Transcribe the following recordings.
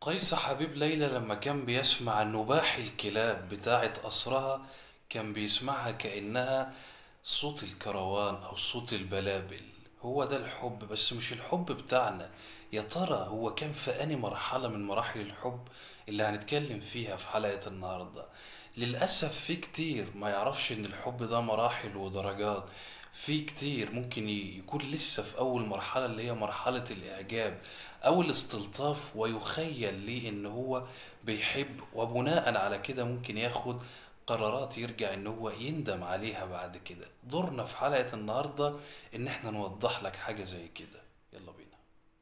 قيس حبيب ليلى لما كان بيسمع نباح الكلاب بتاعة قصرها كان بيسمعها كأنها صوت الكروان أو صوت البلابل هو ده الحب بس مش الحب بتاعنا يا ترى هو كان في أنهي مرحلة من مراحل الحب اللي هنتكلم فيها في حلقة النهاردة للأسف في كتير ما يعرفش إن الحب ده مراحل ودرجات في كتير ممكن ي- يكون لسه في أول مرحلة اللي هي مرحلة الإعجاب أو الاستلطاف ويخيل ليه إن هو بيحب وبناء على كده ممكن ياخد قرارات يرجع إن هو يندم عليها بعد كده دورنا في حلقة النهاردة إن إحنا نوضح لك حاجة زي كده يلا بينا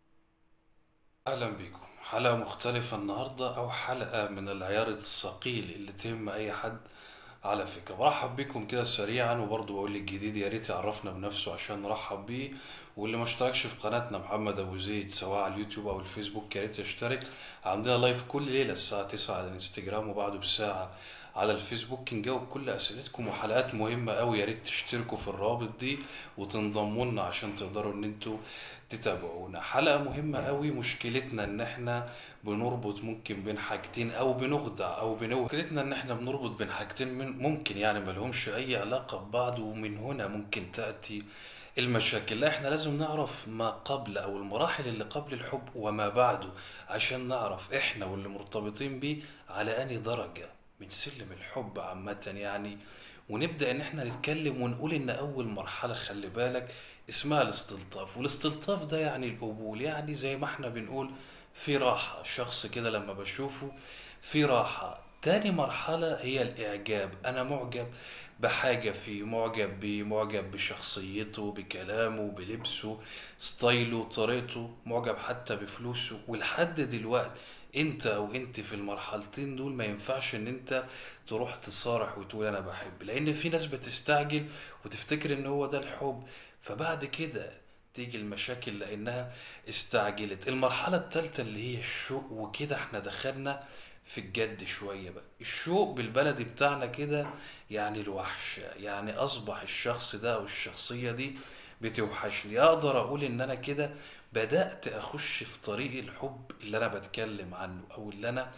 أهلا بيكم حلقة مختلفة النهاردة أو حلقة من العيار الثقيل اللي تهم أي حد على فكرة برحب بيكم كده سريعا وبرضه بقول الجديد يا ريت يعرفنا بنفسه عشان نرحب بيه واللي ما اشتركش في قناتنا محمد أبو زيد سواء على اليوتيوب أو الفيسبوك يا ريت يشترك عندنا لايف كل ليلة الساعة 9 على الانستجرام وبعده بساعة على الفيسبوك نجاوب كل أسئلتكم وحلقات مهمة أوي يا ريت تشتركوا في الرابط دي وتنضموا لنا عشان تقدروا إن انتوا تتابعونا حلقة مهمة أوي مشكلتنا إن احنا بنربط ممكن بين حاجتين أو بنخدع أو بنو مشكلتنا إن احنا بنربط بين حاجتين من ممكن يعني ملهمش أي علاقة ببعض ومن هنا ممكن تأتي المشاكل لا احنا لازم نعرف ما قبل او المراحل اللي قبل الحب وما بعده عشان نعرف احنا واللي مرتبطين بيه على اني درجة من سلم الحب عامة يعني ونبدأ ان احنا نتكلم ونقول ان اول مرحلة خلي بالك اسمها الاستلطاف والاستلطاف ده يعني القبول يعني زي ما احنا بنقول في راحة شخص كده لما بشوفه في راحة تاني مرحلة هي الإعجاب أنا معجب بحاجة فيه معجب بيه معجب بشخصيته بكلامه بلبسه ستايله طريقته معجب حتى بفلوسه ولحد دلوقتي انت او انت في المرحلتين دول ما ينفعش ان انت تروح تصارح وتقول انا بحب لان في ناس بتستعجل وتفتكر ان هو ده الحب فبعد كده تيجي المشاكل لانها استعجلت المرحلة التالتة اللي هي الشوق وكده احنا دخلنا في الجد شوية بقى الشوق بالبلدي بتاعنا كده يعني الوحش يعني أصبح الشخص ده أو الشخصية دي بتوحشني أقدر أقول إن أنا كده بدأت أخش في طريق الحب اللي أنا بتكلم عنه أو اللي أنا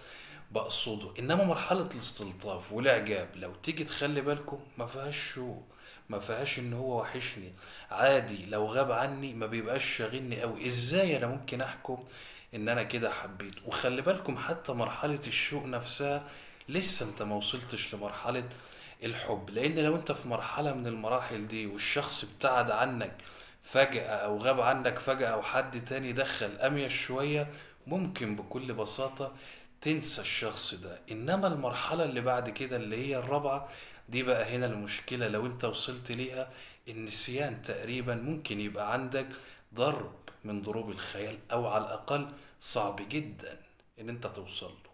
بقصده إنما مرحلة الاستلطاف والإعجاب لو تيجي تخلي بالكم ما فيهاش شوق ما فيهاش ان هو وحشني عادي لو غاب عني ما بيبقاش شاغلني قوي ازاي انا ممكن احكم ان انا كده حبيت وخلي بالكم حتى مرحلة الشوق نفسها لسه انت ما وصلتش لمرحلة الحب لان لو انت في مرحلة من المراحل دي والشخص ابتعد عنك فجأة او غاب عنك فجأة او حد تاني دخل اميز شوية ممكن بكل بساطة تنسى الشخص ده انما المرحلة اللي بعد كده اللي هي الرابعة دي بقى هنا المشكلة لو انت وصلت ليها النسيان تقريبا ممكن يبقى عندك ضرب من ضروب الخيال او على الاقل صعب جدا ان انت توصل له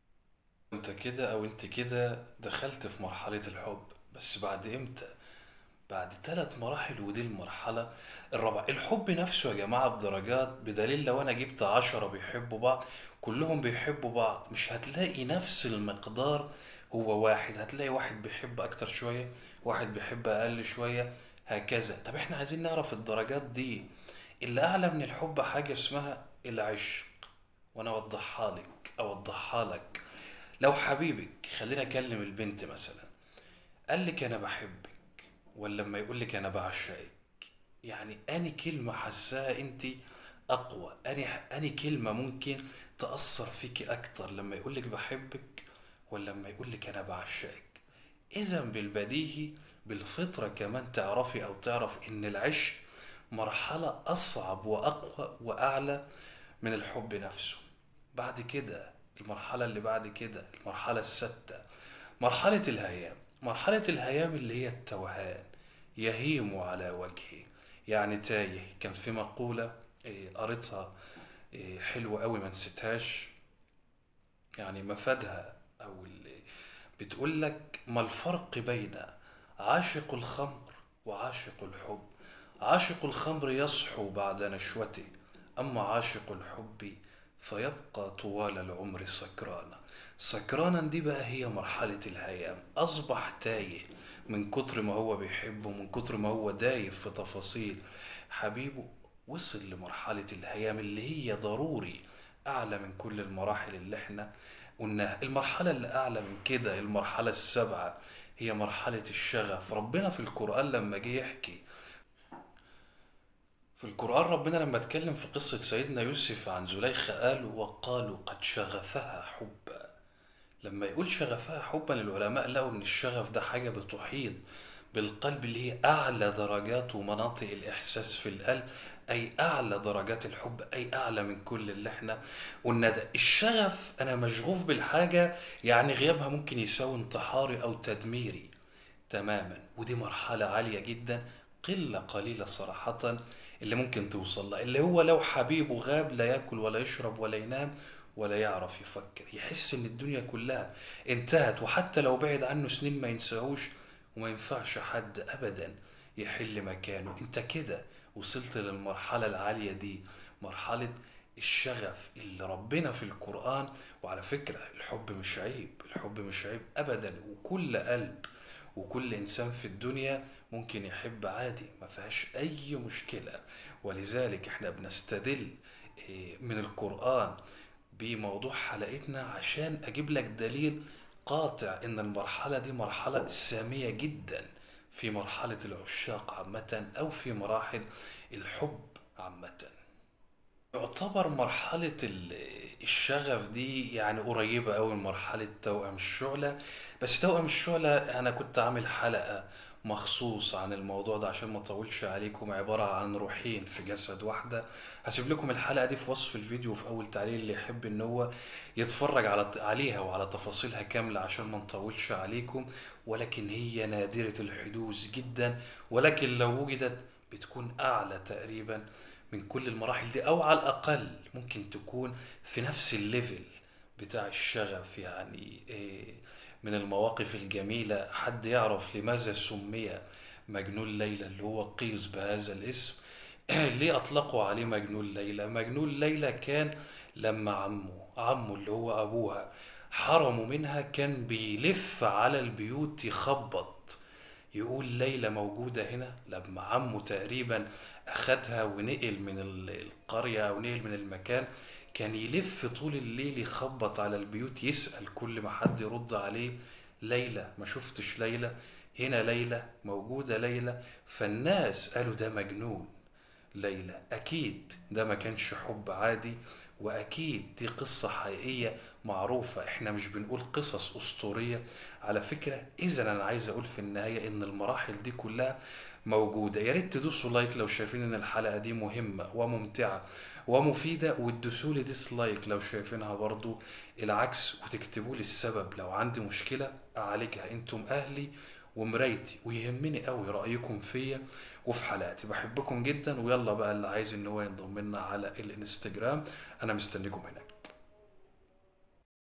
انت كده او انت كده دخلت في مرحلة الحب بس بعد امتى بعد ثلاث مراحل ودي المرحلة الرابعة الحب نفسه يا جماعة بدرجات بدليل لو أنا جبت عشرة بيحبوا بعض كلهم بيحبوا بعض مش هتلاقي نفس المقدار هو واحد هتلاقي واحد بيحب أكتر شوية واحد بيحب أقل شوية هكذا طب احنا عايزين نعرف الدرجات دي اللي أعلى من الحب حاجة اسمها العشق وأنا أوضحها لك أوضحها لك لو حبيبك خلينا أكلم البنت مثلا قال لك أنا بحبك ولا لما يقول لك انا بعشقك يعني اني كلمة حساها انت اقوى اني اني كلمة ممكن تأثر فيكي اكتر لما يقول لك بحبك ولا لما يقول لك انا بعشقك اذا بالبديهي بالفطرة كمان تعرفي او تعرف ان العشق مرحلة اصعب واقوى واعلى من الحب نفسه بعد كده المرحلة اللي بعد كده المرحلة الستة مرحلة الهيام مرحلة الهيام اللي هي التوهان يهيم على وجهه يعني تايه كان في مقولة إيه، قريتها إيه، حلوة قوي ما نسيتهاش يعني مفادها او اللي بتقول لك ما الفرق بين عاشق الخمر وعاشق الحب عاشق الخمر يصحو بعد نشوته اما عاشق الحب فيبقى طوال العمر سكرانا سكرانا دي بقى هي مرحلة الهيام أصبح تايه من كتر ما هو بيحبه من كتر ما هو دايب في تفاصيل حبيبه وصل لمرحلة الهيام اللي هي ضروري اعلى من كل المراحل اللي احنا قلناها المرحلة اللي اعلى من كده المرحلة السابعة هي مرحلة الشغف ربنا في القرآن لما جه يحكي في القرآن ربنا لما اتكلم في قصة سيدنا يوسف عن زليخة قال وقالوا قد شغفها حبا لما يقول شغفها حبا العلماء لقوا ان الشغف ده حاجة بتحيط بالقلب اللي هي اعلى درجات ومناطق الاحساس في القلب اي اعلى درجات الحب اي اعلى من كل اللي احنا قلنا ده الشغف انا مشغوف بالحاجة يعني غيابها ممكن يساوي انتحاري او تدميري تماما ودي مرحلة عالية جدا قلة قليلة صراحة اللي ممكن توصل لها اللي هو لو حبيبه غاب لا ياكل ولا يشرب ولا ينام ولا يعرف يفكر يحس ان الدنيا كلها انتهت وحتى لو بعد عنه سنين ما ينساهوش وما ينفعش حد ابدا يحل مكانه انت كده وصلت للمرحلة العالية دي مرحلة الشغف اللي ربنا في القرآن وعلى فكرة الحب مش عيب الحب مش عيب ابدا وكل قلب وكل انسان في الدنيا ممكن يحب عادي ما فيهاش اي مشكلة ولذلك احنا بنستدل إيه، من القرآن بموضوع حلقتنا عشان اجيب لك دليل قاطع ان المرحلة دي مرحلة سامية جدا في مرحلة العشاق عامة او في مراحل الحب عامة يعتبر مرحلة ال- الشغف دي يعني قريبة أوي من مرحلة توأم الشعلة بس توأم الشعلة أنا كنت عامل حلقة مخصوص عن الموضوع ده عشان ما اطولش عليكم عبارة عن روحين في جسد واحدة هسيب لكم الحلقة دي في وصف الفيديو وفي أول تعليق اللي يحب إن هو يتفرج على عليها وعلى تفاصيلها كاملة عشان ما نطولش عليكم ولكن هي نادرة الحدوث جدا ولكن لو وجدت بتكون أعلى تقريبا من كل المراحل دي او على الاقل ممكن تكون في نفس الليفل بتاع الشغف يعني إيه، من المواقف الجميلة حد يعرف لماذا سمي مجنون ليلى اللي هو قيس بهذا الاسم ليه اطلقوا عليه مجنون ليلى مجنون ليلى كان لما عمه عمه اللي هو ابوها حرمه منها كان بيلف على البيوت يخبط يقول ليلى موجودة هنا لما عمه تقريبا أخدها ونقل من ال- القرية أو نقل من المكان كان يلف طول الليل يخبط على البيوت يسأل كل ما حد يرد عليه ليلى ما شفتش ليلى هنا ليلى موجودة ليلى فالناس قالوا ده مجنون ليلى أكيد ده ما كانش حب عادي وأكيد دي قصة حقيقية معروفة احنا مش بنقول قصص أسطورية على فكرة إذا أنا عايز أقول في النهاية إن المراحل دي كلها موجودة يا ريت تدوسوا لايك لو شايفين إن الحلقة دي مهمة وممتعة ومفيدة وتدوسوا لي ديسلايك لو شايفينها برضو العكس وتكتبوا لي السبب لو عندي مشكلة أعالجها انتم أهلي ومرايتي ويهمني قوي رأيكم فيا وفي حلقاتي بحبكم جدا ويلا بقى اللي عايز ان هو ينضم لنا على الانستجرام انا مستنيكم هناك